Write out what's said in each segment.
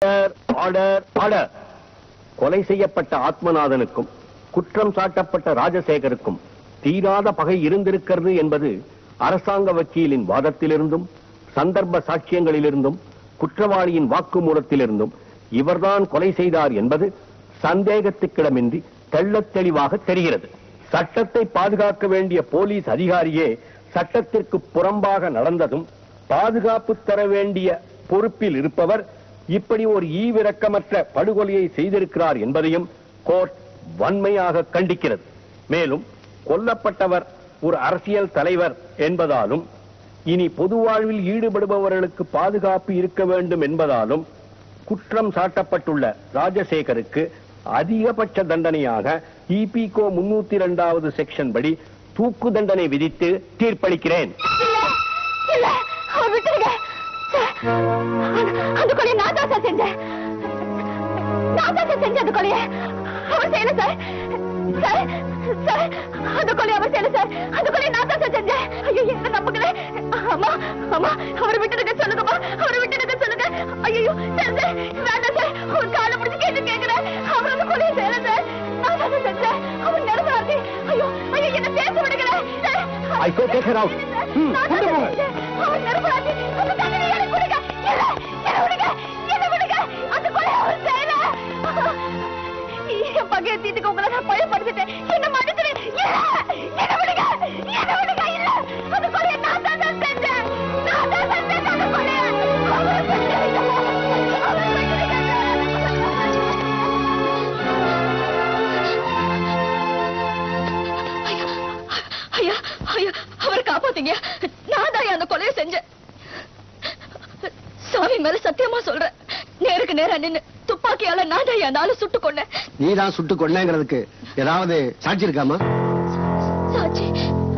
Order order order கொலை செய்யப்பட்ட ஆத்மநாதனுக்கும் குற்றம் சாட்டப்பட்ட ராஜசேகருக்கும் தீராத பகை இருந்திருக்கிறது என்பது அரசாங்க வக்கீலின் வாதத்திலிருந்தும் சந்தர்ப்ப சாட்சியங்களிலிருந்தும் குற்றவாளியின் வாக்குமூலத்திலிருந்தும் இவர்தான் கொலை செய்தார் என்பது சந்தேகத்துக்கிடமின்றி தெள்ளத் தெளிவாக தெரிகிறது சட்டத்தை பாதுகாக்க வேண்டிய போலீஸ் அதிகாரியே சட்டத்திற்கு புறம்பாக நடந்ததும் பாதுகாப்பு தர வேண்டிய பொறுப்பில் இருப்பவர் இப்படி ஒரு ஈவிரக்கமற்ற படுகொலையை செய்திருக்கிறார் என்பதையும் கோர்ட் வன்மையாக கண்டிக்கிறது மேலும் கொல்லப்பட்டவர் ஒரு அரசியல் தலைவர் என்பதாலும் இனி பொது வாழ்வில் ஈடுபடுபவர்களுக்கு பாதுகாப்பு இருக்க வேண்டும் என்பதாலும் குற்றம் சாட்டப்பட்டுள்ள ராஜசேகருக்கு அதிகபட்ச தண்டனையாக இபிகோ முன்னூத்தி இரண்டாவது செக்ஷன் படி தூக்கு தண்டனை விதித்து தீர்ப்பளிக்கிறேன் இல்ல அவர் விட்டுருங்க சார், அந்த- அந்த கொலையை நான் தான் சார் செஞ்சேன் நான் தான் சார் செஞ்சேன் அந்த கொலையை அவர் செய்யல சார் சார் சார் அந்த கொலையை அவர் செய்யல சார் அந்த கொலையை நான் தான் சார் செஞ்சேன் ஐயோ என்ன நம்புங்களே அம்மா அம்மா அவரை விட்டுடுங்க சொல்லுங்கம்மா அவரை விட்டுடுங்க சொல்லுங்க ஐயோ சார் சார் வேண்டாம் சார் அவர் காலை பிடிச்சு கேட்டு கேட்கிறேன் அவர் அந்த கொலையை செய்யல சார் நான் தான் சார் செஞ்சேன் அவர் நிரந்தராதி ஐயோ ஐயோ என்ன பேச விடுங்களே sir I go take her out. ம், கொண்டு போங்க. அவர் நிரபராதி. அந்த தண்டனை எனக்கு கொடுங்க. இல்ல, என்னை விடுங்க. என்னை விடுங்க. அந்த கொலையை அவர் செய்யல. என் பகையை தீர்த்துக்க உங்களை நான் பயப்படுத்திட்டேன். என்னை மன்னிச்சிடு. இல்ல, என்னை விடுங்க. என்னை விடுங்க. இல்ல, அந்த கொலையை நான் தான் சார் செஞ்சேன். நான் தான் செஞ்சேன் அந்த கொலையை. அவரை விட்டுடுங்க. அவரை விட்டுடுங்க ஐயா ஐயா அவரை காப்பாத்தீங்க நான் தான் அந்த கொலையை செஞ்சேன் சாமி மேல சத்தியமா சொல்றேன் நேருக்கு நேரா நின்னு துப்பாக்கியால நான் தான் என் நாளை சுட்டு கொண்டேன் நீ தான் சுட்டு கொண்டேங்கிறதுக்கு ஏதாவது சாட்சி இருக்காமா சாட்சி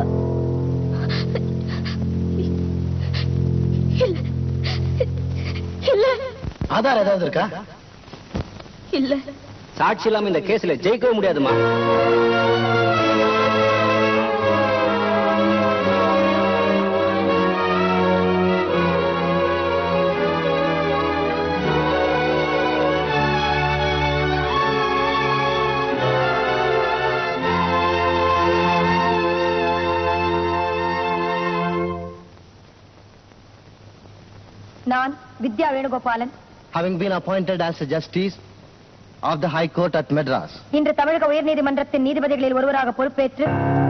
இல்ல இல்ல ஆதாரம் ஏதாவது இருக்கா இல்ல சாட்சி இல்லாம இந்த கேஸ்ல ஜெயிக்கவே முடியாதுமா நான் வித்யா Venugopalan having been appointed as a justice of the High Court at Madras. இன்று தமிழக உயர்நீதிமன்றத்தின் நீதிபதிகளில் ஒருவராக பொறுப்பேற்று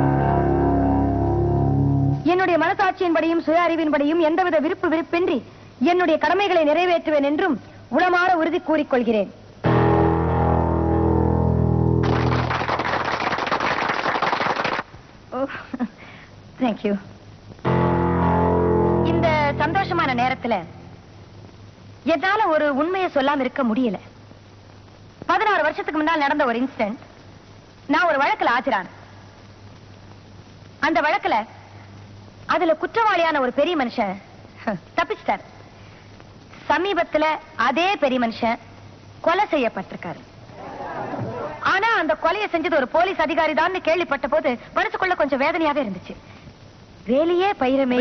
என்னுடைய மனசாட்சியின்படியும் சுய அறிவின்படியும் எந்தவித விருப்பு விருப்பின்றி என்னுடைய கடமைகளை நிறைவேற்றுவேன் என்றும் உளமாற உறுதி கூறிக்கொள்கிறேன் தேங்க்யூ இந்த சந்தோஷமான நேரத்துல என்னால ஒரு உண்மையை சொல்லாம இருக்க முடியல பதினாறு வருஷத்துக்கு முன்னால் நடந்த ஒரு இன்சிடென்ட் நான் ஒரு வழக்குல ஆஜரான அந்த வழக்குல அதுல குற்றவாளியான ஒரு பெரிய மனுஷன் தப்பிச்சிட்டார் சமீபத்துல அதே பெரிய மனுஷன் கொலை செய்யப்பட்டிருக்காரு ஆனா அந்த கொலையை செஞ்சது ஒரு போலீஸ் அதிகாரி தான் கேள்விப்பட்ட போது மனசுக்குள்ள கொஞ்சம் வேதனையாவே இருந்துச்சு வேலையே பயிரமே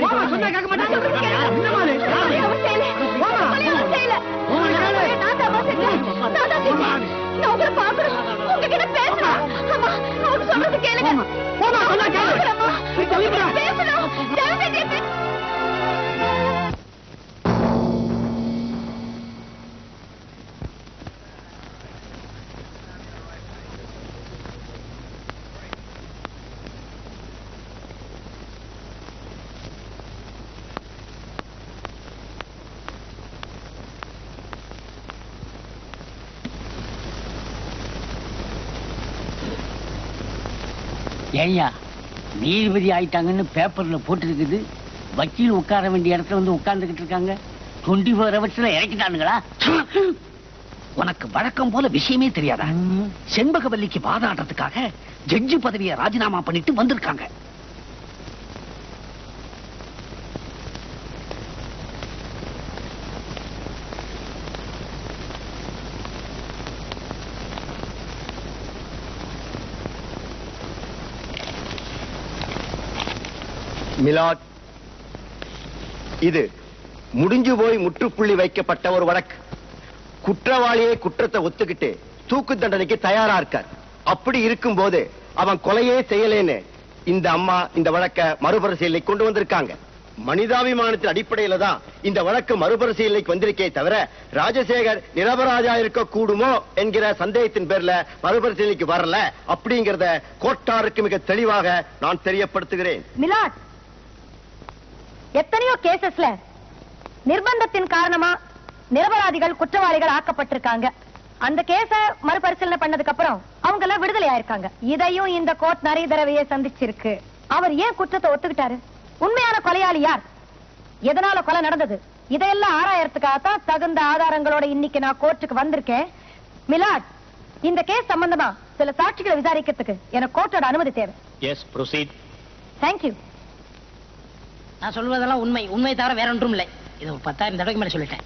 ஏய்யா நீதிபதி ஆயிட்டாங்கன்னு பேப்பர்ல போட்டுருக்குது வக்கீல் உட்கார வேண்டிய இடத்துல வந்து உட்கார்ந்துகிட்டு இருக்காங்க டுவெண்ட்டி ஃபோர் ஹவர்ஸ்ல இறக்கிட்டானுங்களா உனக்கு வழக்கம் போல விஷயமே தெரியாதா செண்பகவல்லிக்கு வாதாடுறதுக்காக ஜட்ஜி பதவியை ராஜினாமா பண்ணிட்டு வந்திருக்காங்க மிலாட் இது முடிஞ்சு போய் முற்றுப்புள்ளி வைக்கப்பட்ட ஒரு வழக்கு குற்றவாளியே குற்றத்தை ஒத்துக்கிட்டு தூக்கு தண்டனைக்கு தயாரா இருக்கார் அப்படி இருக்கும்போது அவன் கொலையே செய்யலேன்னு இந்த அம்மா இந்த வழக்க மறுபரிசீலனை கொண்டு வந்திருக்காங்க மனிதாபிமானத்தின் அடிப்படையில தான் இந்த வழக்கு மறுபரிசீலனைக்கு வந்திருக்கே தவிர ராஜசேகர் நிரபராஜா இருக்க கூடுமோ என்கிற சந்தேகத்தின் பேர்ல மறுபரிசீலனைக்கு வரல அப்படிங்கறத கோட்டாருக்கு மிக தெளிவாக நான் தெரியப்படுத்துகிறேன் மிலாட் எத்தனையோ கேசஸ்ல நிர்பந்தத்தின் காரணமா நிரபராதிகள் குற்றவாளிகள் ஆக்கப்பட்டிருக்காங்க அந்த கேஸ மறுபரிசீலனை பண்ணதுக்கு அப்புறம் அவங்க எல்லாம் விடுதலை ஆயிருக்காங்க இதையும் இந்த கோர்ட் நிறைய தடவையே சந்திச்சிருக்கு அவர் ஏன் குற்றத்தை ஒத்துக்கிட்டாரு உண்மையான கொலையாளி யார் எதனால கொலை நடந்தது இதையெல்லாம் ஆராயறதுக்காகத்தான் தகுந்த ஆதாரங்களோட இன்னைக்கு நான் கோர்ட்டுக்கு வந்திருக்கேன் மிலாட் இந்த கேஸ் சம்பந்தமா சில சாட்சிகளை விசாரிக்கிறதுக்கு எனக்கு கோர்ட்டோட அனுமதி தேவை எஸ் ப்ரொசீட் தேங்க்யூ நான் சொல்வதெல்லாம் உண்மை உண்மை தவிர வேற ஒன்றும் இல்லை இது ஒரு பத்தாயிரம் தடவைக்கு மேல சொல்லிட்டேன்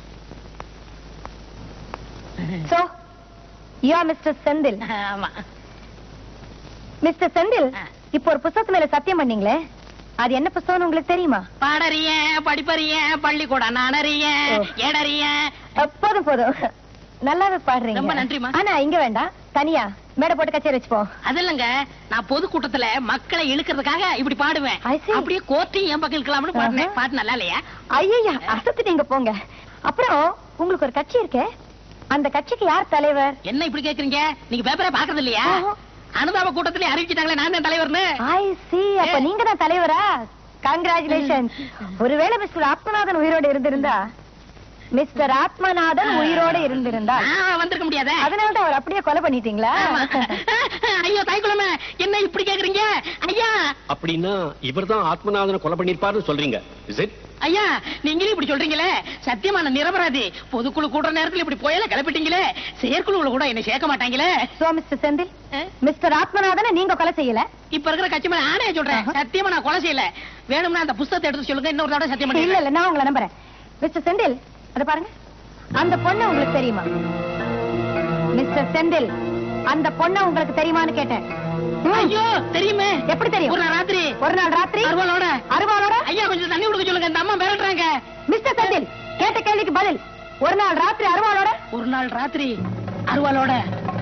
so you are mister Senthil ஆமா மிஸ்டர் செந்தில் ஆ. இப்போ ஒரு புத்தகத்து மேல சத்தியம் பண்ணீங்களே அது என்ன புத்தகம்னு உங்களுக்கு தெரியுமா பாடறிய படிப்பறிய பள்ளிக்கூடம் நானறிய ஓ. ஏடறிய அ, போதும் போதும் நல்லாவே பாடுறீங்க ரொம்ப நன்றிம்மா. ஆனா இங்க வேண்டாம் தனியா மேடை போட்டு கச்சேரி வச்சுப்போம் அது இல்லங்க நான் பொதுக்கூட்டத்துல மக்களை இழுக்கிறதுக்காக இப்படி பாடுவேன் I see. அப்படியே கோர்ட்டையும் என் பக்கம் இருக்கலாம்னு பாடினேன் ஆஹா. பாட்டு நல்லா இல்லையா ஐயா அசத்து நீங்க போங்க அப்புறம் உங்களுக்கு ஒரு கட்சி இருக்கே அந்த கட்சிக்கு யார் தலைவர் என்ன இப்படி கேக்குறீங்க நீங்க பேப்பரே பாக்குறது இல்லையா ஆஹா. அனுதாப கூட்டத்திலே அறிவிச்சிட்டாங்களே நான் தான் தலைவர்னு ஐ சி அப்ப ஏ. நீங்க தான் தலைவரா கங்க்ராச்சுலேஷன் ஒருவேளை மிஸ்டர் ஆத்மநாதன் உயிரோடு இருந்திருந்தா மிஸ்டர் ஆத்மநாதன் உயிரோடு இருந்திருந்தா நான் வந்திருக்க முடியாதே அதனால தான் அவர் அப்படியே கொலை பண்ணிட்டீங்களா ஆமா. ஐயோ தாய்க்குழமை என்ன இப்படி கேக்குறீங்க ஐயா அப்படின்னா இவர்தான் ஆத்மநாதனை கொலை பண்ணிருப்பாருன்னு சொல்றீங்க இஸ் இட் ஐயா நீங்களே இப்படி சொல்றீங்களே சத்தியமான நிரபராதி பொதுக்குழு கூடுற நேரத்துல இப்படி போயல கிளப்பிட்டீங்களே செயற்குழுவுல கூட என்ன சேர்க்க மாட்டாங்களே சோ மிஸ்டர் செந்தில் ஆ? மிஸ்டர் ஆத்மநாதனை நீங்க கொலை செய்யல இப்ப இருக்கிற கட்சி மேல ஆணைய சொல்றேன் ஆஹா. சத்தியமா நான் கொலை செய்யல வேணும்னா அந்த புஸ்தகத்தை எடுத்து சொல்லுங்க இன்னொரு தடவை சத்தியம் இல்ல பண்ணி இல்ல நான் உங்களை நம்புறேன் மிஸ்டர் செந்தில் அத பாருங்க அந்த பொண்ணு உங்களுக்கு தெரியுமா மிஸ்டர் செந்தில் அந்த பொண்ணு உங்களுக்கு தெரியுமான்னு கேட்டேன் ம். ஐயோ தெரியுமே எப்படி தெரியும் ஒரு நாள் ராத்திரி ஒரு நாள் ராத்திரி அருவாளோட அருவாளோட ஐயா கொஞ்சம் தண்ணி கொடுக்க சொல்லுங்க இந்த அம்மா மிரட்டுறாங்க மிஸ்டர் செந்தில் கேட்ட கேள்விக்கு பதில் ஒரு நாள் ராத்திரி அருவாளோட ஒரு நாள் ராத்திரி அருவாளோட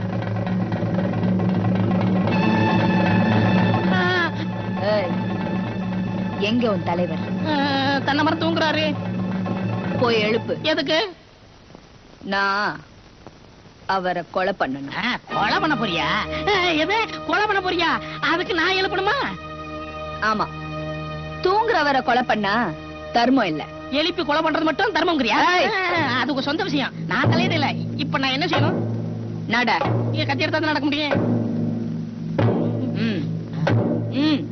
ஆ, எங்க உன் தலைவர் ஆ, தென்னை மரம் தூங்குறாரு போய் எழுப்பு எதுக்கு நான் அவரை கொலை பண்ணணும் ஆ, கொலை பண்ண போறியா ஆ, எது கொலை பண்ண போறியா அதுக்கு நான் எழுப்பணுமா ஆமா தூங்குறவரை கொலை பண்ணா தர்மம் இல்ல எழுப்பி கொலை பண்றது மட்டும் தர்மங்கிறியா ஏய். ஆ, அது உங்க சொந்த விஷயம் நான் தலையிடல இப்ப நான் என்ன செய்யணும் நட நீங்க கத்தி எடுத்தா தான் நடக்க முடியும் ம் ம்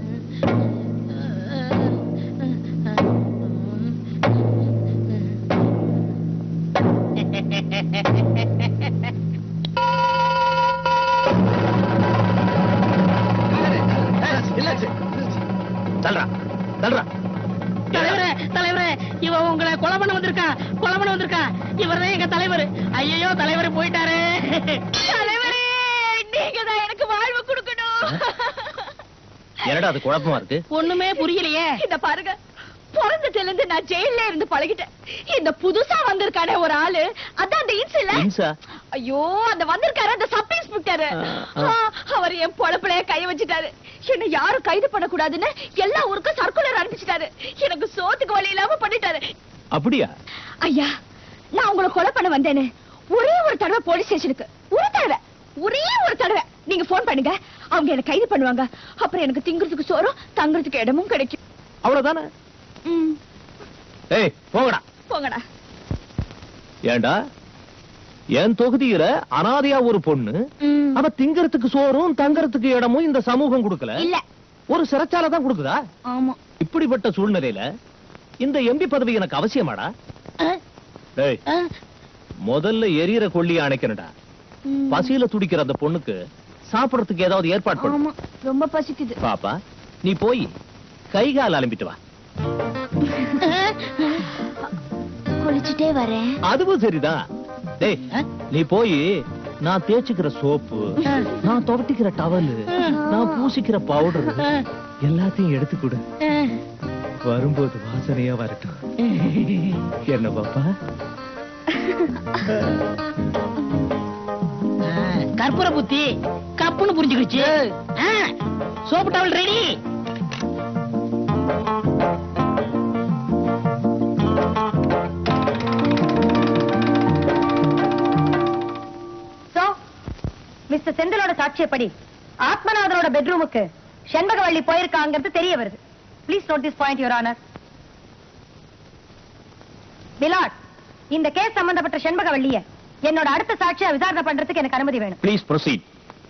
தல்றா தல்றா தலைவரே தலைவரே இவன் உங்களை கொலை பண்ண வந்திருக்கான் கொலை பண்ண வந்திருக்கான் இவர்தான் எங்க தலைவர் ஐயோ தலைவர் போயிட்டாரு தலைவரே நீங்க தான் எனக்கு வாழ்வு கொடுக்கணும் என்னடா அது குழப்பமா இருக்கு ஒண்ணுமே புரியலையே இந்த பாருங்க பிறந்ததுல இருந்து நான் ஜெயில இருந்து பழகிட்டேன் இந்த புதுசா வந்திருக்கானே ஒரு ஆளு அதான் அந்த இன்சில இன்சா ஐயோ அந்த வந்திருக்காரு அந்த சப் இன்ஸ்பெக்டர் ஆ. அவர் என் பொழப்புல கை வச்சுட்டாரு என்ன யாரும் கைது பண்ணக்கூடாதுன்னு எல்லா ஊருக்கும் சர்க்குலர் அனுப்பிச்சிட்டாரு எனக்கு சோத்துக்கு வழி இல்லாம பண்ணிட்டாரு அப்படியா ஐயா நான் உங்களை கொலை பண்ண வந்தேன்னு ஒரே ஒரு தடவை போலீஸ் ஸ்டேஷனுக்கு ஒரு தடவை ஒரே ஒரு தடவை நீங்க போன் பண்ணுங்க அவங்க என்ன கைது பண்ணுவாங்க அப்புறம் எனக்கு திங்கிறதுக்கு சோறும் தங்குறதுக்கு இடமும் கிடைக்கும் அவ்வளவுதானே ம், ஏய் போங்கடா போங்கடா ஏண்டா என் தொகுதியில அனாதையா ஒரு பொண்ணு ம், அவ திங்கறதுக்கு சோறும் தங்கறதுக்கு இடமும் இந்த சமூகம் கொடுக்கல இல்ல ஒரு சிறைச்சாலை தான் கொடுக்குதா ஆமா இப்படிப்பட்ட சூழ்நிலையில இந்த எம்பி பதவி எனக்கு அவசியமாடா ஆ, டேய் ஆ, முதல்ல எரியற கொள்ளிய அணைக்கணும்டா ம். பசியில துடிக்கிற அந்த பொண்ணுக்கு சாப்பிடறதுக்கு ஏதாவது ஏற்பாடு பண்ணு ஆமா ரொம்ப பசிக்குது பாப்பா நீ போய் கை கால் அலம்பிட்டு வா குளிச்சுட்டே வரேன் அதுவும் சரிதான் டேய் நீ போய் நான் தேய்ச்சுக்கிற சோப்பு நான் துவட்டிக்கிற டவல் நான் பூசிக்கிற பவுடர் எல்லாத்தையும் எடுத்து கொடு வரும்போது வாசனையா வரட்டும் என்ன பாப்பா கற்பூர புத்தி கப்புன்னு புரிஞ்சுக்கிடுச்சு ஆ, soap towel ready so mister செந்திலோட சாட்சியப்படி ஆத்மநாதனோட பெட்ரூமுக்கு செண்பகவள்ளி போயிருக்காங்கிறது தெரிய வருது please note this point your honour milord இந்த கேஸ் சம்பந்தப்பட்ட செண்பகவள்ளிய என்னோட அடுத்த சாட்சியா விசாரணை பண்றதுக்கு எனக்கு அனுமதி வேணும் ப்ளீஸ் ப்ரொசீட்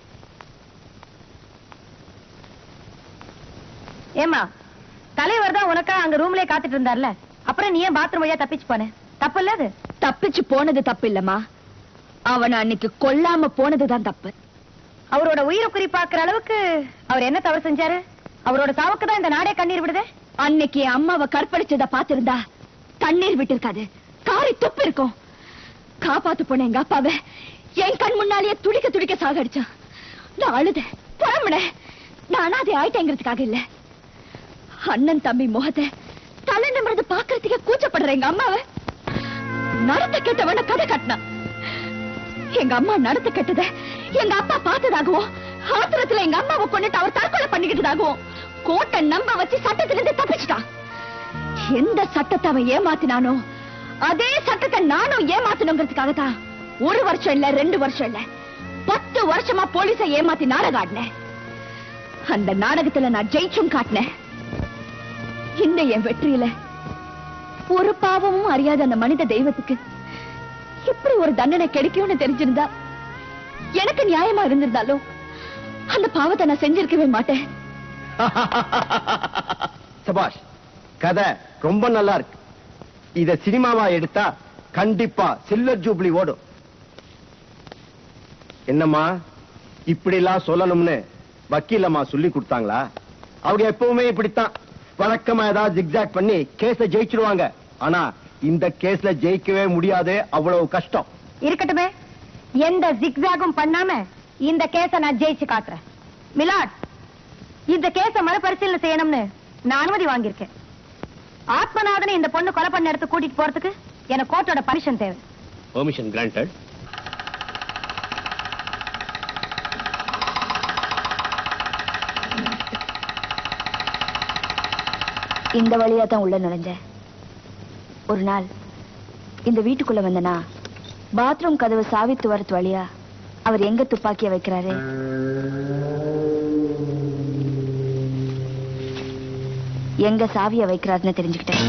ஏமா தலைவர் தான் உனக்கா அங்க ரூம்லயே காத்துட்டு இருந்தார்ல அப்புறம் நீ ஏன் பாத்ரூம் வழியா தப்பிச்சு போன தப்பு இல்ல அது தப்பிச்சு போனது தப்பு இல்லம்மா அவனை அன்னைக்கு கொல்லாம போனதுதான் தப்பு அவரோட உயிரை குறிப்பாக்குற அளவுக்கு அவர் என்ன தவறு செஞ்சாரு அவரோட சாவுக்கு தான் இந்த நாடே கண்ணீர் விடுதே அன்னைக்கு என் அம்மாவை கற்பழிச்சத பாத்திருந்தா தண்ணீர் விட்டிருக்காது காரி துப்பு இருக்கும் காப்பாத்து போன எங்க அப்பாவை என் கண் முன்னாலேயே துடிக்க துடிக்க சாகடிச்சான் நான் அழுத புறம்புனேன் நான் அனாதை ஆயிட்டேங்கிறதுக்காக இல்ல அண்ணன் தம்பி முகத்தை தலை நிமிர்ந்து பாக்குறதுக்கே கூச்சப்படுற எங்க அம்மாவை நடத்த கெட்டவன கதை கட்டினான் எங்க அம்மா நடத்த கெட்டத எங்க அப்பா பார்த்ததாகவும் ஆத்திரத்துல எங்க அம்மாவை கொண்டுட்டு அவர் தற்கொலை பண்ணிக்கிட்டதாகவும் கோட்டை நம்ப வச்சு சட்டத்திலிருந்து தப்பிச்சிட்டான் எந்த சட்டத்தை அவன் ஏமாத்தினானோ அதே சட்டத்தை நானும் ஏமாத்தணுங்கிறதுக்காக தான் ஒரு வருஷம் இல்ல ரெண்டு வருஷம் இல்ல பத்து வருஷமா போலீஸ ஏமாத்தி நாடகம் ஆடினேன் அந்த நாடகத்துல நான் ஜெயிச்சும் காட்டினேன் இந்த என் வெற்றியில ஒரு பாவமும் அறியாத அந்த மனித தெய்வத்துக்கு இப்படி ஒரு தண்டனை கிடைக்கும்னு தெரிஞ்சிருந்தா எனக்கு நியாயமா இருந்திருந்தாலும் அந்த பாவத்தை நான் செஞ்சிருக்கவே மாட்டேன் சபாஷ் கதை ரொம்ப நல்லா இருக்கு இத சினிமாவா எடுத்தா கண்டிப்பா சில்வர் ஜூப்ளி ஓடும் என்னம்மா இப்படி எல்லாம் சொல்லணும்னு வக்கீலம்மா சொல்லி கொடுத்தாங்களா அவங்க எப்பவுமே இப்படித்தான் வழக்கமா ஏதாவது ஜிக்ஜாக் பண்ணி கேஸ ஜெயிச்சிருவாங்க ஆனா இந்த கேஸ்ல ஜெயிக்கவே முடியாது அவ்வளவு கஷ்டம் இருக்கட்டுமே எந்த ஜிக்ஸாகும் பண்ணாம இந்த கேஸ நான் ஜெயிச்சு காட்டுறேன் மிலாட் இந்த கேஸ மறுபரிசீலனை செய்யணும்னு நான் அனுமதி வாங்கியிருக்கேன் ஆத்மநாதனை இந்த பொண்ணு கொலை பண்ண இடத்துக்கு கூட்டிட்டு போறதுக்கு எனக்கு கோர்ட்டோட பர்மிஷன் தேவை பெர்மிஷன் கிராண்டட் இந்த வழியா தான் உள்ள நுழைஞ்சேன் ஒரு நாள் இந்த வீட்டுக்குள்ள வந்தனா பாத்ரூம் கதவு சாவித்து வரது வழியா அவர் எங்க துப்பாக்கிய வைக்கிறாரு எங்க சாவிய வைக்கிறாருன்னு தெரிஞ்சுக்கிட்டேன்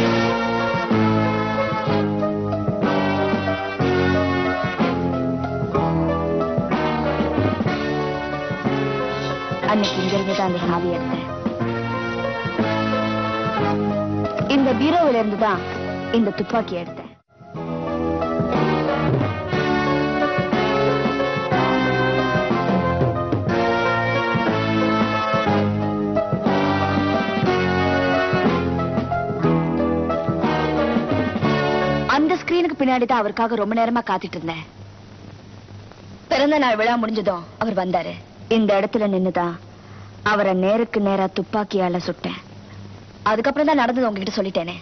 அன்னைக்கு இங்க இருந்து தான் அந்த சாவி எடுத்தேன் இந்த பீரோவில இருந்து தான் இந்த துப்பாக்கி எடுத்தேன் அந்த ஸ்கிரீனுக்கு பின்னாடி தான் அவருக்காக ரொம்ப நேரமா காத்துட்டு இருந்தேன் பிறந்த நாள் விழா முடிஞ்சதும் அவர் வந்தாரு இந்த இடத்துல நின்னுதான் அவரை நேருக்கு நேரா துப்பாக்கியால சுட்டேன் அதுக்கப்புறம் தான் நடந்தது உங்ககிட்ட சொல்லிட்டேனே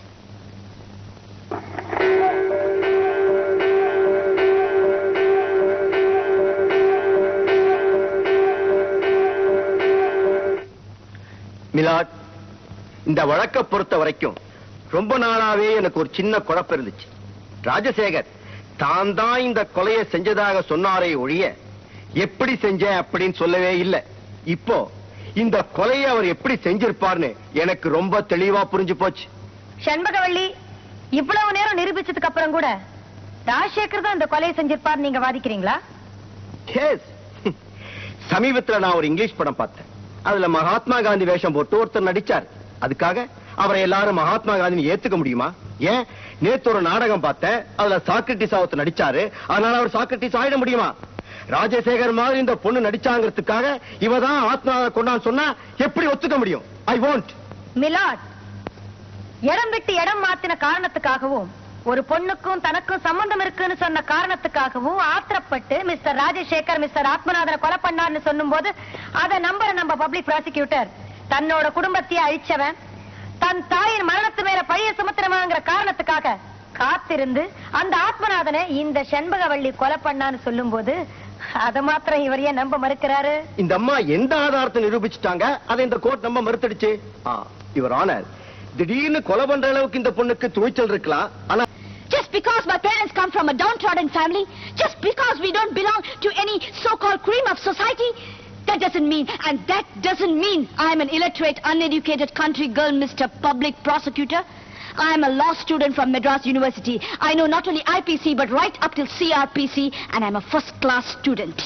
மிலாட் இந்த வழக்க பொறுத்த வரைக்கும் ரொம்ப நாளாவே எனக்கு ஒரு சின்ன குழப்பம் இருந்துச்சு ராஜசேகர் தான் தான் இந்த கொலையை செஞ்சதாக சொன்னாரே ஒழிய எப்படி செஞ்சேன் அப்படின்னு சொல்லவே இல்லை இப்போ இந்த கொலையை அவர் எப்படி செஞ்சிருப்பார்னு எனக்கு ரொம்ப தெளிவா புரிஞ்சு போச்சு செண்பகவள்ளி இவ்வளவு நேரம் நிரூபிச்சதுக்கு அப்புறம் கூட ராஜசேகர் தான் இந்த கொலையை செஞ்சிருப்பார் நீங்க வாதிக்கிறீங்களா Yes. சமீபத்துல நான் ஒரு இங்கிலீஷ் படம் பார்த்தேன் அதுல மகாத்மா காந்தி வேஷம் போட்டு ஒருத்தர் நடிச்சார் அதுக்காக அவரை எல்லாரும் மகாத்மா காந்தின்னு ஏத்துக்க முடியுமா ஏன் நேத்து ஒரு நாடகம் பார்த்தேன் அதுல சாக்ரட்டிஸ் ஒருத்தர் நடிச்சாரு அதனால அவர் சாக்ரட்டிஸ் ஆயிட முடியுமா ராஜசேகர் மாதிரி இந்த பொண்ணு நடிச்சாங்கிறதுக்காக இவதான் ஆத்மா கொண்டான்னு சொன்னா எப்படி ஒத்துக்க முடியும் ஐ வாண்ட் மிலாட் இடம் விட்டு இடம் மாத்தின காரணத்துக்காகவும் ஒரு பொண்ணுக்கும் தனக்கும் சம்பந்தம் இருக்குன்னு சொன்ன காரணத்துக்காகவும் ஆத்திரப்பட்டு மிஸ்டர் ராஜசேகர் மிஸ்டர் ஆத்மநாதனை கொலை பண்ணார்னு சொல்லும்போது அதை நம்புற நம்ம பப்ளிக் ப்ராசிக்யூட்டர் தன்னோட குடும்பத்தையே அழிச்சவன் தன் தாயின் மரணத்து மேல பழிய சுமத்திரமாங்கிற காரணத்துக்காக காத்திருந்து அந்த ஆத்மநாதனை இந்த செண்பகவள்ளி கொலை பண்ணான்னு சொல்லும்போது அத மாத்திரம் இவர் ஏன் நம்ப மறுக்கிறாரு இந்த அம்மா எந்த ஆதாரத்தை நிரூபிச்சுட்டாங்க அதை இந்த கோர்ட் நம்ம மறுத்தடிச்சு இவர் ஆனர் திடீர்னு கொலை பண்ற அளவுக்கு இந்த பொண்ணுக்கு துணிச்சல் இருக்கலாம் ஆனா Just because my parents come from a downtrodden family, just because we don't belong to any so-called cream of society, that doesn't mean, and that doesn't mean I'm an illiterate, uneducated country girl, Mr. Public Prosecutor. I'm a law student from Madras University. I know not only IPC, but right up till CRPC, and I'm a first-class student.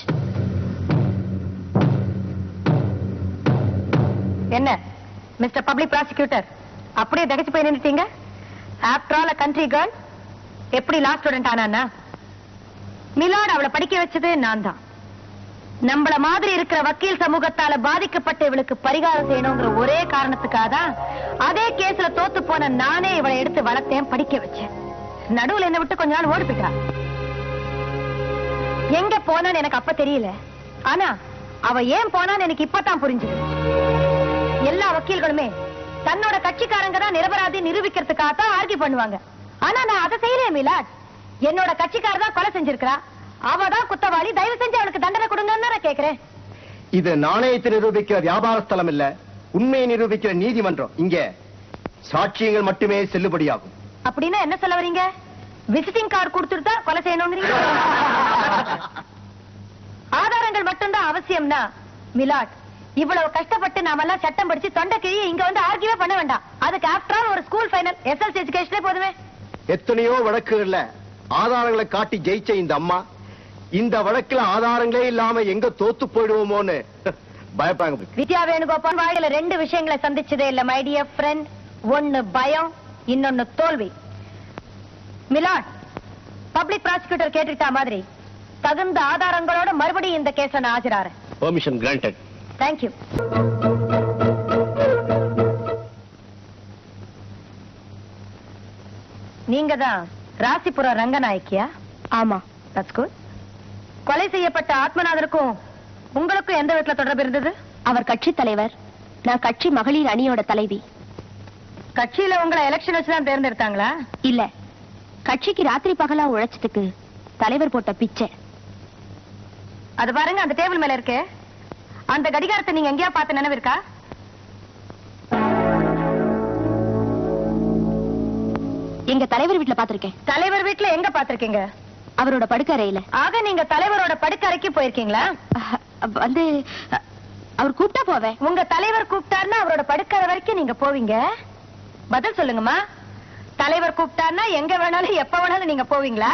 என்ன mister public prosecutor அப்படியே தகச்சு போய் நின்னுட்டீங்க after all country girl எப்படி law student ஆனானா milord அவளை படிக்க வச்சது நான் தான் நம்மள மாதிரி இருக்கிற வக்கீல் சமூகத்தால பாதிக்கப்பட்ட இவளுக்கு பரிகாரம் செய்யணுங்கிற ஒரே காரணத்துக்காக தான் அதே கேஸ்ல தோத்து போன நானே இவளை எடுத்து வளர்த்தேன் படிக்க வச்சேன் நடுவுல என்ன விட்டு கொஞ்ச நாள் ஓடி போயிட்டா எங்க போனான்னு எனக்கு அப்ப தெரியல ஆனா அவ ஏன் போனான்னு எனக்கு இப்பதான் புரிஞ்சுது எல்லா வக்கீல்களுமே தன்னோட கட்சிக்காரங்க தான் நிரபராதி நிரூபிக்கிறதுக்காக தான் ஆர்கி பண்ணுவாங்க ஆனா நான் அதை செய்யலையே மிலாட் என்னோட கட்சிக்காரர் தான் கொலை செஞ்சிருக்கிறா அவ தான் குத்தவாளி தயவு செஞ்சு அவளுக்கு தண்டனை கொடுங்கன்னு நான் கேக்குறேன் இது நாணயத்தை நிரூபிக்கிற வியாபார ஸ்தலம் இல்ல உண்மையை நிரூபிக்கிற நீதிமன்றம் இங்க சாட்சியங்கள் மட்டுமே செல்லுபடியாகும் அப்படின்னா என்ன சொல்ல வரீங்க விசிட்டிங் கார்டு கொடுத்துட்டு தான் கொலை செய்யணுங்கிறீங்க ஆதாரங்கள் மட்டும்தான் அவசியம்னா மிலாட் இவ்வளவு கஷ்டப்பட்டு நாமெல்லாம் சட்டம் படிச்சு தொண்டை கிழிய இங்க வந்து ஆர்கியூவே பண்ண வேண்டாம் அதுக்கு ஆஃப்டர் ஆல் ஒரு ஸ்கூல் ஃபைனல் எஸ்எல்சி எஜுகேஷனே போதுமே எத்தனையோ வழக்குகள்ல ஆதாரங்களை காட்டி ஜெயிச்ச இந்த அம்மா இந்த வழக்குல ஆதாரங்களே இல்லாம எங்க தோத்து போயிடுவோமோன்னு பயப்பாங்க வித்யா வேணுகோபால் வாழ்க்கையில ரெண்டு விஷயங்களை சந்திச்சதே இல்ல மை டியர் ஃப்ரெண்ட் ஒன்னு பயம் இன்னொன்னு தோல்வி மிலாட் பப்ளிக் ப்ராசிக்யூட்டர் கேட்டுட்டா மாதிரி தகுந்த ஆதாரங்களோட மறுபடியும் இந்த கேஸ நான் ஆஜராறேன் பெர்மிஷன் கிராண்டட் தேங்க்யூ நீங்க தான் ராசிபுரம் ரங்கநாயக்கியா ஆமா தட்ஸ் குட் கொலை செய்யப்பட்ட ஆத்மநாதருக்கும் உங்களுக்கும் எந்த விதத்துல தொடர்பு இருந்தது அவர் கட்சி தலைவர் நான் கட்சி மகளிர் அணியோட தலைவி கட்சியில உங்களை எலெக்ஷன் வச்சு தான் தேர்ந்தெடுத்தாங்களா இல்ல கட்சிக்கு ராத்திரி பகலா உழைச்சதுக்கு தலைவர் போட்ட பிச்சை அது பாருங்க அந்த டேபிள் மேல இருக்கு அந்த கடிகாரத்தை நீங்க எங்கேயா பார்த்த நினைவு இருக்கா எங்க தலைவர் வீட்டுல பாத்திருக்கேன் தலைவர் வீட்டுல எங்க பாத்திருக்கீங்க அவரோட படுக்கறையில ஆக நீங்க தலைவரோட படுக்கறைக்கு போயிருக்கீங்களா அஹ், வந்து அஹ், அவர் கூப்பிட்டா போவேன் உங்க தலைவர் கூப்பிட்டாருன்னா அவரோட படுக்கறை வரைக்கும் நீங்க போவீங்க பதில் சொல்லுங்கம்மா தலைவர் கூப்பிட்டாருன்னா எங்க வேணாலும் எப்ப வேணாலும் நீங்க போவீங்களா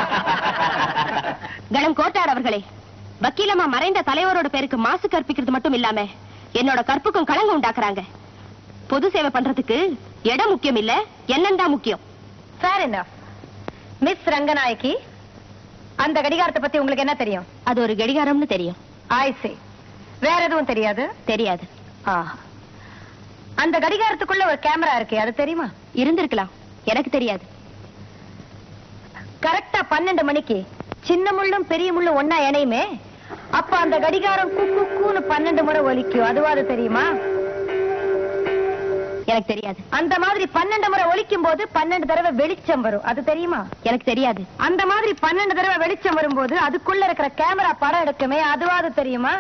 கணம் கோட்டார் அவர்களே வக்கீலம்மா மறைந்த தலைவரோட பேருக்கு மாசு கற்பிக்கிறது மட்டும் இல்லாம என்னோட கற்புக்கும் களங்கம் உண்டாக்குறாங்க பொது சேவை பண்றதுக்கு இடம் முக்கியம் இல்ல எண்ணம் தான் முக்கியம் ஃபேர் என்ன மிஸ் ரங்கநாயகி அந்த கடிகாரத்தை பத்தி உங்களுக்கு என்ன தெரியும் அது ஒரு கடிகாரம்னு தெரியும் ஆய்ஸே வேற எதுவும் தெரியாது தெரியாது ஆஹா. அந்த கடிகாரத்துக்குள்ள ஒரு கேமரா இருக்கு அது தெரியுமா இருந்திருக்கலாம் எனக்கு தெரியாது கரெக்டா பன்னெண்டு மணிக்கு சின்ன முள்ளும் பெரிய முள்ளும் ஒன்னா இணையுமே அப்ப அந்த கடிகாரம் குக்கு கூன்னு பன்னெண்டு முறை ஒலிக்கும் அதுவாது தெரியுமா எனக்கு தெரியாது அந்த மாதிரி பன்னெண்டு முறை ஒலிக்கும் போது பன்னெண்டு தடவை வெளிச்சம் வரும் அது தெரியுமா எனக்கு தெரியாது அந்த மாதிரி பன்னெண்டு தடவை வெளிச்சம் வரும்போது அதுக்குள்ள இருக்கிற கேமரா படம் எடுக்குமே அதுவாது தெரியுமா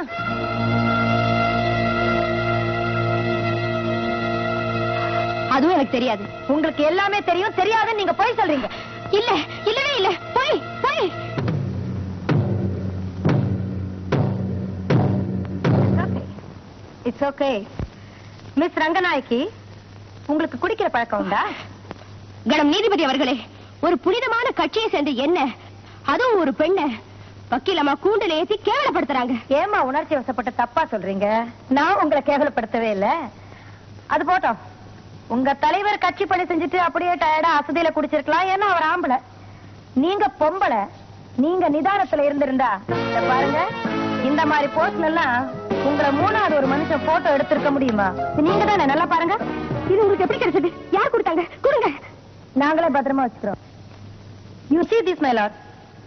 அதுவும் எனக்கு தெரியாது உங்களுக்கு எல்லாமே தெரியும் தெரியாதுன்னு நீங்க போய் சொல்றீங்க இல்ல இல்லவே இல்ல போய் போய் இட்ஸ் ஓகே மிஸ் ரங்கநாயகி உங்களுக்கு குடிக்கிற பழக்கம் உண்டா கணம் நீதிபதி அவர்களே ஒரு புனிதமான கட்சியை சேர்ந்த என்ன அதுவும் ஒரு பெண்ண வக்கீலம்மா கூண்டுல ஏத்தி கேவலப்படுத்துறாங்க ஏமா உணர்ச்சி வசப்பட்டு தப்பா சொல்றீங்க நான் உங்களை கேவலப்படுத்தவே இல்ல அது போட்டோம் உங்க தலைவர் கட்சி பணி செஞ்சுட்டு அப்படியே டயர்டா அசதியில குடிச்சிருக்கலாம் ஏன்னா அவர் ஆம்பளை நீங்க பொம்பளை நீங்க நிதானத்துல இருந்திருந்தா இத பாருங்க இந்த மாதிரி போஸ்ட் எல்லாம் உங்களை மூணாவது ஒரு மனுஷன் போட்டோ எடுத்திருக்க முடியுமா நீங்க தானே நல்லா பாருங்க இது உங்களுக்கு எப்படி கிடைச்சது யார் கொடுத்தாங்க கொடுங்க நாங்களே பத்திரமா வச்சுக்கிறோம் you see this my lord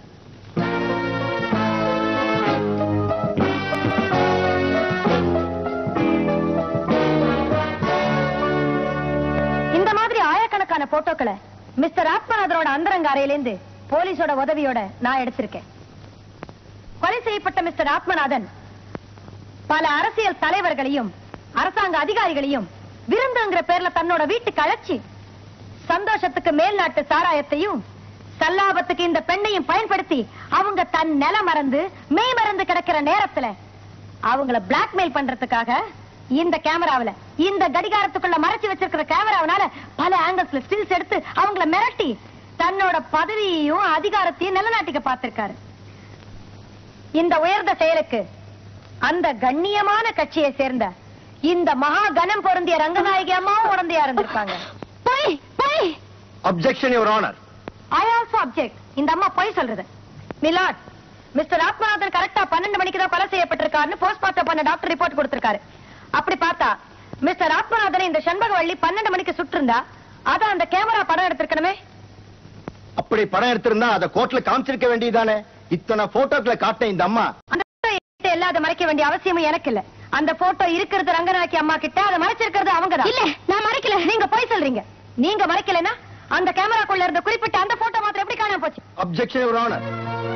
இந்த மாதிரி ஆயிரக்கணக்கான போட்டோக்களை மிஸ்டர் ஆத்மநாதரோட அந்தரங்க அறையிலேந்து போலீஸோட உதவியோட நான் எடுத்திருக்கேன் கொலை செய்யப்பட்ட மிஸ்டர் ஆத்மநாதன் பல அரசியல் தலைவர்களையும் அரசாங்க அதிகாரிகளையும் விருந்துங்கிற பேர்ல தன்னோட வீட்டுக்கு அழைச்சி சந்தோஷத்துக்கு மேல்நாட்டு சாராயத்தையும் சல்லாபத்துக்கு இந்த பெண்ணையும் பயன்படுத்தி அவங்க தன் நில மறந்து மெய் மறந்து கிடக்கிற நேரத்துல அவங்கள பிளாக்மெயில் பண்றதுக்காக இந்த கேமராவுல இந்த கடிகாரத்துக்குள்ள மறைச்சு வச்சிருக்கிற கேமராவனால பல ஆங்கிள்ஸ்ல ஸ்டில்ஸ் எடுத்து அவங்கள மிரட்டி தன்னோட பதவியையும் அதிகாரத்தையும் நிலநாட்டிக்க பார்த்திருக்காரு இந்த உயர்ந்த செயலுக்கு அந்த கண்ணியமான கட்சியை சேர்ந்த இந்த மகா கணம் பொருந்திய ரங்கநாயகி அம்மாவும் உடந்தையா இருந்திருப்பாங்க போய் போய் objection your honour I also object இந்த அம்மா போய் சொல்றது மிலாட் மிஸ்டர் ஆத்மநாதன் கரெக்டா பன்னெண்டு மணிக்கு தான் கொலை செய்யப்பட்டிருக்காருன்னு போஸ்ட்மார்ட்டம் பண்ண டாக்டர் ரிப்போர்ட் கொடுத்திருக்காரு அப்படி பார்த்தா மிஸ்டர் ஆத்மநாதனை இந்த செண்பகவள்ளி பன்னெண்டு மணிக்கு சுட்டிருந்தா அதான் அந்த கேமரா படம் எடுத்திருக்கணுமே அப்படி படம் எடுத்திருந்தா அதை கோர்ட்ல காமிச்சிருக்க வேண்டியதானே இத்தனை போட்டோக்களை காட்டின இந்த அம்மா அந்த photo என்கிட்ட இல்லாத மறைக்க வேண்டிய அவசியமும் எனக்கு இல்ல அந்த போட்டோ இருக்கிறது ரங்கநாயகி அம்மா கிட்ட அதை மறைச்சிருக்கிறது அவங்க தான் இல்ல நான் மறைக்கல நீங்க போய் சொல்றீங்க நீங்க மறைக்கலனா அந்த கேமராக்குள்ள இருந்த குறிப்பிட்ட அந்த போட்டோ மாத்திரம் எப்படி காணாம போச்சு அப்செக்ஷன் யுவர் ஆனர்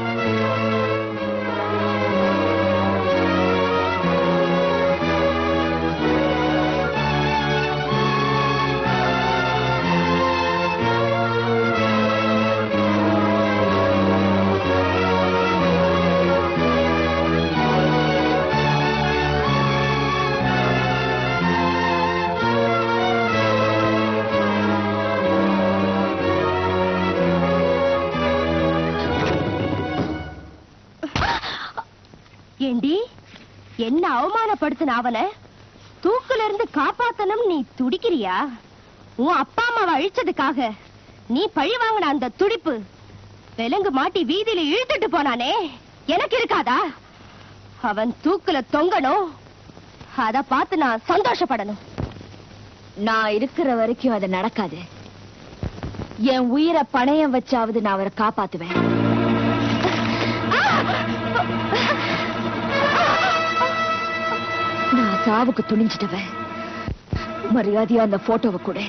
ஏண்டி என்ன அவமானப்படுத்தின அவனை தூக்குல இருந்து காப்பாத்தணும் நீ துடிக்கிறியா உன் அப்பா அம்மாவை அழிச்சதுக்காக நீ பழி வாங்கின அந்த துடிப்பு விலங்கு மாட்டி வீதியில இழுத்துட்டு போனானே எனக்கு இருக்காதா அவன் தூக்குல தொங்கணும் அத பார்த்து நான் சந்தோஷப்படணும் நான் இருக்கிற வரைக்கும் அது நடக்காது என் உயிரை பணயம் வச்சாவது நான் அவரை காப்பாத்துவேன் நான் சாவுக்கு துணிஞ்சிட்டவன் மரியாதையா அந்த போட்டோவை கூட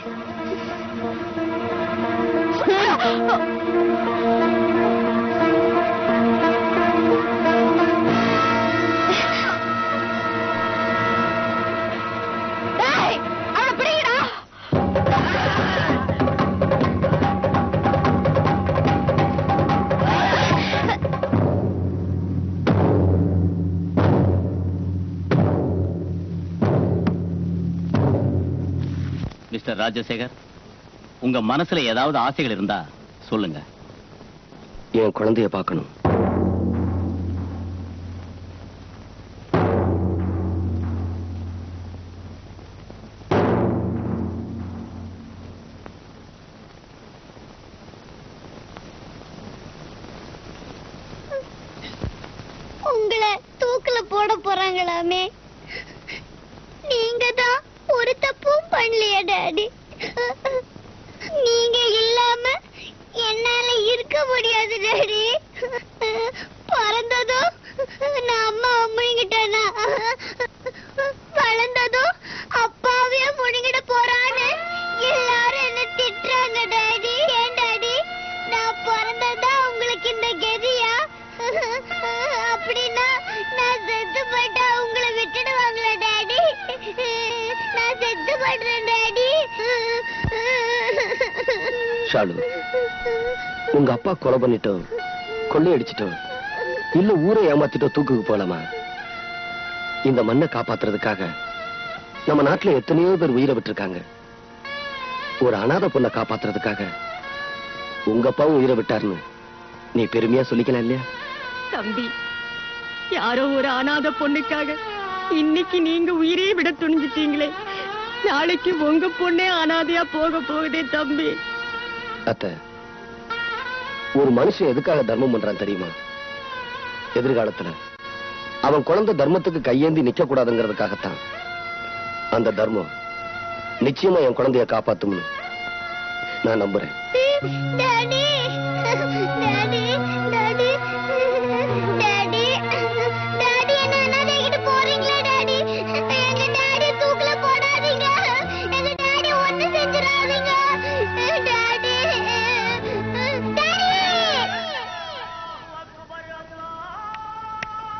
அவனை பிடிங்கடா மிஸ்டர் ராஜசேகர் உங்க மனசுல ஏதாவது ஆசைகள் இருந்தா சொல்லுங்க என் குழந்தைய பார்க்கணும் உங்களை தூக்குல போட போறாங்களாமே நீங்க தான் ஒரு தப்பும் பண்ணலையா டாடி நீங்க இல்லாம என்னால இருக்க முடியாது டாடி பிறந்ததும் நான் அம்மா முழுங்கிட்டேனா வளர்ந்ததும் அப்பாவையே முழுங்கிட போறான்னு எல்லாரும் என்ன திட்டுறாங்க டாடி ஏன் டாடி நான் பிறந்ததா உங்களுக்கு இந்த கதியா அப்படின்னா நான் செத்து போயிட்டா உங்களை விட்டுடுவாங்களா டாடி நான் செத்து போயிடுறேன் டாடி ஷாலு உங்க அப்பா கொலை பண்ணிட்டோம் கொள்ளையடிச்சிட்டோம் இல்ல ஊரை ஏமாத்திட்டோம் தூக்குக்கு போலாமா இந்த மண்ணை காப்பாத்துறதுக்காக நம்ம நாட்டுல எத்தனையோ பேர் உயிரை விட்டிருக்காங்க ஒரு அனாதை பொண்ணை காப்பாத்துறதுக்காக உங்க அப்பாவும் உயிரை விட்டாருன்னு நீ பெருமையா சொல்லிக்கலாம் இல்லையா தம்பி யாரோ ஒரு அனாதை பொண்ணுக்காக இன்னைக்கு நீங்க உயிரே விட துணிஞ்சிட்டீங்களே நாளைக்கு உங்க பொண்ணே அனாதையா போக போகுதே தம்பி அத்த ஒரு மனுஷன் எதுக்காக தர்மம் பண்றான் தெரியுமா எதிர்காலத்துல அவன் குழந்தை தர்மத்துக்கு கையேந்தி நிக்க கூடாதுங்கிறதுக்காகத்தான் அந்த தர்மம் நிச்சயமா என் குழந்தைய காப்பாத்தும்னு நான் நம்புறேன் daddy daddy daddy daddy daddy என்ன அனாதைகிட்டு போறீங்களா டாடி எங்க டாடி தூக்குல போடாதீங்க எங்க டாடி ஒண்ணு செஞ்சிடாதீங்க டாடி டாடி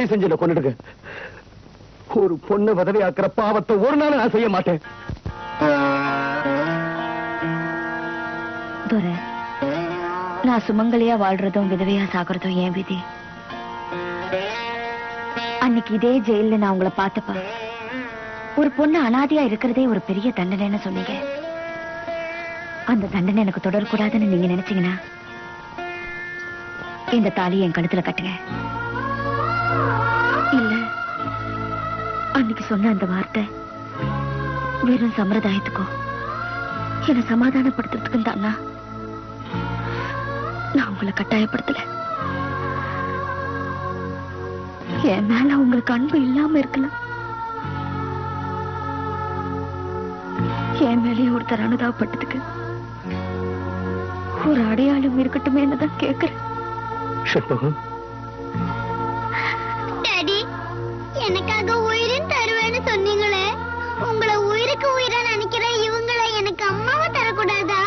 கொலை செஞ்சு என்ன கொண்டுடுங்க ஒரு பொண்ணை உதவியாக்குற பாவத்தை ஒரு நாள் நான் செய்ய மாட்டேன் துரை நான் சுமங்கலியா வாழ்றதும் விதவையா சாகுறதும் ஏன் விதி அன்னைக்கு இதே ஜெயில்ல நான் உங்களை பார்த்தப்ப ஒரு பொண்ணு அனாதையா இருக்கிறதே ஒரு பெரிய தண்டனைன்னு சொன்னீங்க அந்த தண்டனை எனக்கு தொடரக்கூடாதுன்னு நீங்க நினைச்சீங்கன்னா இந்த தாலியை என் கழுத்துல கட்டுங்க இல்ல அன்னைக்கு சொன்ன அந்த வார்த்தை வெறும் சம்பிரதாயத்துக்கும் என்னை சமாதானப்படுத்துறதுக்கும் தானா நான் உங்களை கட்டாயப்படுத்தல என் மேல உங்களுக்கு அன்பு இல்லாம இருக்கலாம் என் மேலேயே ஒருத்தர் அனுதாபப்பட்டதுக்கு ஒரு அடையாளம் இருக்கட்டுமே தான் கேக்குறேன் செண்பகம் டாடி எனக்காக உயிரின் தருவேன்னு சொன்னீங்களே உங்களை உயிருக்கு உயிரா நினைக்கிற இவங்களை எனக்கு அம்மாவை தரக்கூடாதா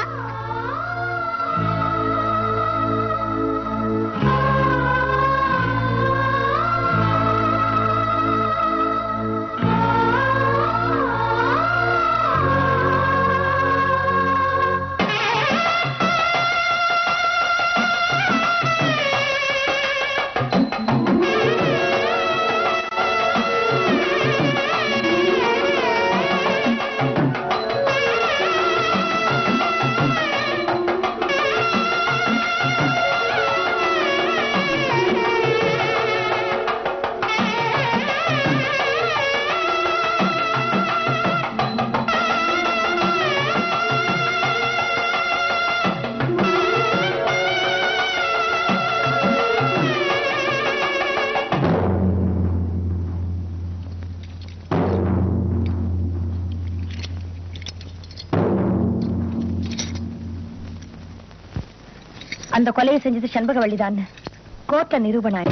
அந்த கொலையை செஞ்சது செண்பகவள்ளிதான் கோர்ட்ல நிரூபணம்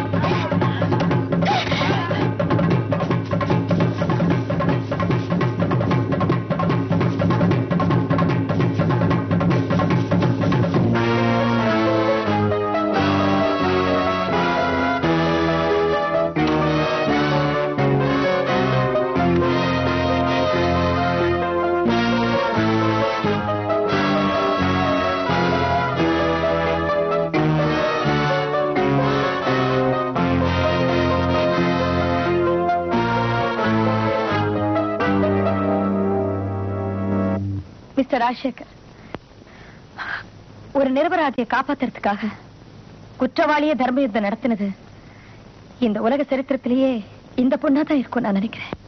மிஸ்டர் ராஜசேகர் ஒரு நிரபராதியை காப்பாத்துறதுக்காக குற்றவாளியே தர்ம யுத்தம் நடத்தினது இந்த உலக சரித்திரத்திலேயே இந்த பொண்ணா தான் இருக்கும் நான் நினைக்கிறேன்